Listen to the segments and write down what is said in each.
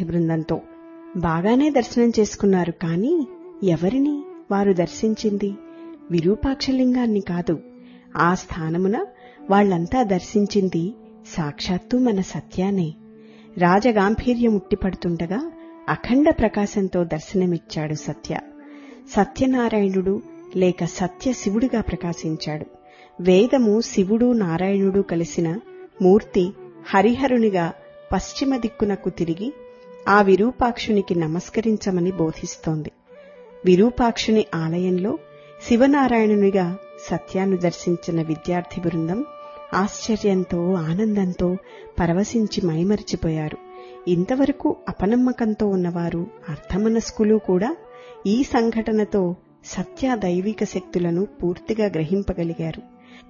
బృందంతో బాగానే దర్శనం చేసుకున్నారు కాని ఎవరిని వారు దర్శించింది విరూపాక్షలింగాన్ని కాదు ఆ స్థానమున వాళ్లంతా దర్శించింది సాక్షాత్తు మన సత్యానే రాజగాంభీర్యం ఉట్టిపడుతుండగా అఖండ ప్రకాశంతో దర్శనమిచ్చాడు సత్య సత్యనారాయణుడు లేక సత్య శివుడిగా ప్రకాశించాడు వేదము శివుడు నారాయణుడు కలిసిన మూర్తి హరిహరునిగా పశ్చిమ దిక్కునకు తిరిగి ఆ విరూపాక్షునికి నమస్కరించమని బోధిస్తోంది విరూపాక్షుని ఆలయంలో శివనారాయణునిగా సత్యాను దర్శించిన విద్యార్థి బృందం ఆశ్చర్యంతో ఆనందంతో పరవశించి మైమరిచిపోయారు ఇంతవరకు అపనమ్మకంతో ఉన్నవారు అర్థమనస్కులు కూడా ఈ సంఘటనతో సత్య దైవిక శక్తులను పూర్తిగా గ్రహింపగలిగారు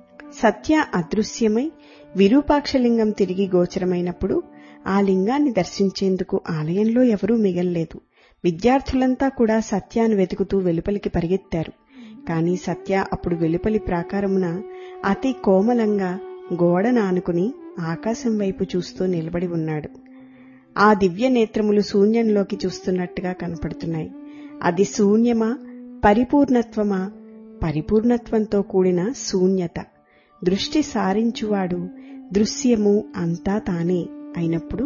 సత్య అదృశ్యమై విరూపాక్షలింగం తిరిగి గోచరమైనప్పుడు ఆ లింగాన్ని దర్శించేందుకు ఆలయంలో ఎవరూ మిగల్లేదు విద్యార్థులంతా కూడా సత్యాన్ని వెతుకుతూ వెలుపలికి పరిగెత్తారు కాని సత్య అప్పుడు వెలుపలి ప్రాకారమున అతి కోమలంగా గోడన ఆనుకుని ఆకాశం వైపు చూస్తూ నిలబడి ఉన్నాడు ఆ దివ్య నేత్రములు శూన్యంలోకి చూస్తున్నట్టుగా కనపడుతున్నాయి అది శూన్యమా పరిపూర్ణత్వమా పరిపూర్ణత్వంతో కూడిన శూన్యత దృష్టి సారించువాడు దృశ్యము అంతా తానే అయినప్పుడు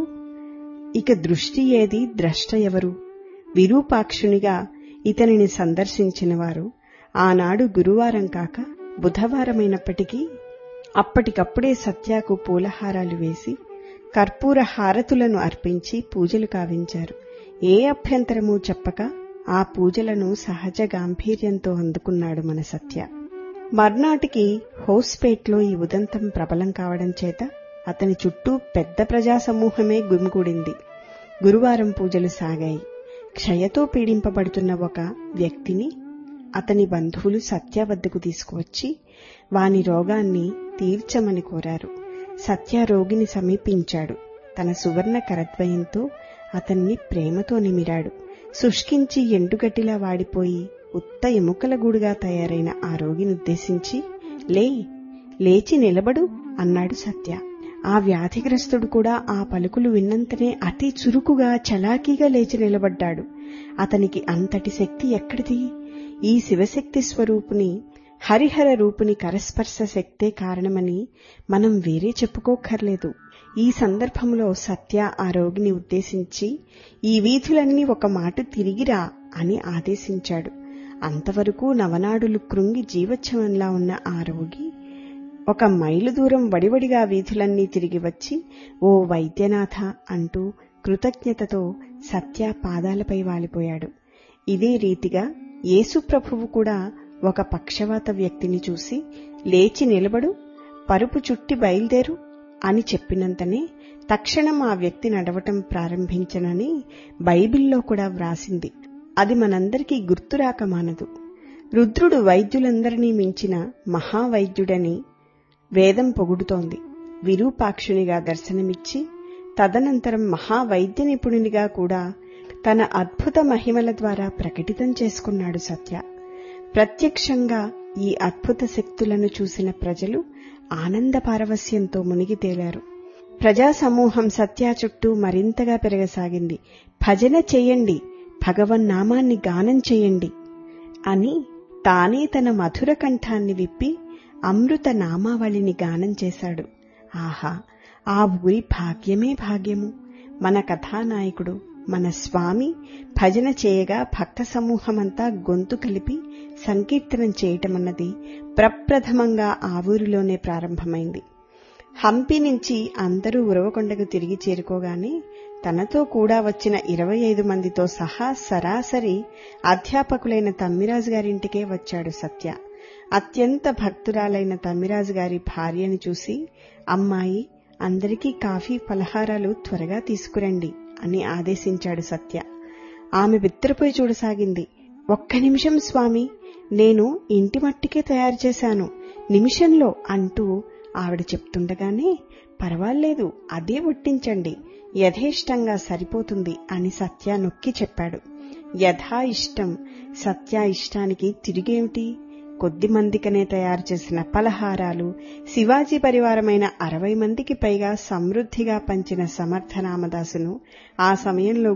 ఇక దృష్టి ఏది ద్రష్ట ఎవరు విరూపాక్షునిగా ఇతనిని సందర్శించిన వారు ఆనాడు గురువారం కాక బుధవారమైనప్పటికీ అప్పటికప్పుడే సత్యాకు పూలహారాలు వేసి కర్పూర హారతులను అర్పించి పూజలు కావించారు ఏ అభ్యంతరమూ చెప్పక ఆ పూజలను సహజ గాంభీర్యంతో అందుకున్నాడు మన సత్య మర్నాటికి హౌస్పేట్లో ఈ ఉదంతం ప్రబలం కావడం చేత అతని చుట్టూ పెద్ద ప్రజా సమూహమే గుమిగూడింది గురువారం పూజలు సాగాయి క్షయతో పీడింపబడుతున్న ఒక వ్యక్తిని అతని బంధువులు సత్య వద్దకు తీసుకువచ్చి వాని రోగాన్ని తీర్చమని కోరారు సత్య రోగిని సమీపించాడు తన సువర్ణ కరద్వయంతో అతన్ని ప్రేమతో నిమిరాడు శుష్కించి ఎండుగడ్డిలా వాడిపోయి ఉత్త ఎముకల గూడుగా తయారైన ఆ రోగిని ఉద్దేశించి లే లేచి నిలబడు అన్నాడు సత్య ఆ వ్యాధిగ్రస్తుడు కూడా ఆ పలుకులు విన్నంతనే అతి చురుకుగా చలాకీగా లేచి నిలబడ్డాడు అతనికి అంతటి శక్తి ఎక్కడిది ఈ శివశక్తి స్వరూపుని హరిహర రూపుని కరస్పర్శ శక్తే కారణమని మనం వేరే చెప్పుకోక్కర్లేదు ఈ సందర్భంలో సత్య ఆ రోగిని ఉద్దేశించి ఈ వీధులన్నీ ఒక మాట తిరిగిరా అని ఆదేశించాడు అంతవరకు నవనాడులు కృంగి జీవచ్ఛవంలా ఉన్న ఆ రోగి ఒక మైలు దూరం వడివడిగా వీధులన్నీ తిరిగి వచ్చి ఓ వైద్యనాథ అంటూ కృతజ్ఞతతో సత్య పాదాలపై వాలిపోయాడు ఇదే రీతిగా యేసుప్రభువు కూడా ఒక పక్షవాత వ్యక్తిని చూసి లేచి నిలబడు పరుపు చుట్టి బయలుదేరు అని చెప్పినంతనే తక్షణం ఆ వ్యక్తి నడవటం ప్రారంభించనని బైబిల్లో కూడా వ్రాసింది అది మనందరికీ గుర్తురాక మానదు రుద్రుడు వైద్యులందరినీ మించిన మహావైద్యుడని వేదం పొగుడుతోంది విరూపాక్షునిగా దర్శనమిచ్చి తదనంతరం మహావైద్య నిపుణునిగా కూడా తన అద్భుత మహిమల ద్వారా ప్రకటితం చేసుకున్నాడు సత్య ప్రత్యక్షంగా ఈ అద్భుత శక్తులను చూసిన ప్రజలు ఆనంద పారవస్యంతో మునిగి తేలారు ప్రజా సమూహం సత్య చుట్టూ మరింతగా పెరగసాగింది భజన చెయ్యండి భగవన్నామాన్ని గానం చెయ్యండి అని తానే తన మధుర కంఠాన్ని విప్పి అమృత నామావళిని గానం చేశాడు ఆహా ఆ ఊరి భాగ్యమే భాగ్యము మన కథానాయకుడు మన స్వామి భజన చేయగా భక్త సమూహమంతా గొంతు కలిపి సంకీర్తనం చేయటమన్నది ప్రప్రథమంగా ఆ ఊరిలోనే ప్రారంభమైంది హంపి నుంచి అందరూ ఉరవకొండకు తిరిగి చేరుకోగానే తనతో కూడా వచ్చిన ఇరవై ఐదు మందితో సహా సరాసరి అధ్యాపకులైన తమ్మిరాజు గారింటికే వచ్చాడు సత్య అత్యంత భక్తురాలైన తమ్మిరాజు గారి భార్యని చూసి అమ్మాయి అందరికీ కాఫీ పలహారాలు త్వరగా తీసుకురండి అని ఆదేశించాడు సత్య ఆమె బిత్తరపోయి చూడసాగింది ఒక్క నిమిషం స్వామి నేను ఇంటి మట్టికే తయారు చేశాను నిమిషంలో అంటూ ఆవిడ చెప్తుండగానే పర్వాలేదు అదే వడ్డించండి యథేష్టంగా సరిపోతుంది అని సత్య నొక్కి చెప్పాడు యథా ఇష్టం సత్య ఇష్టానికి తిరిగేమిటి కొద్ది మందికనే తయారు చేసిన పలహారాలు శివాజీ పరివారమైన అరవై మందికి పైగా సమృద్ధిగా పంచిన సమర్థ రామదాసును ఆ సమయంలో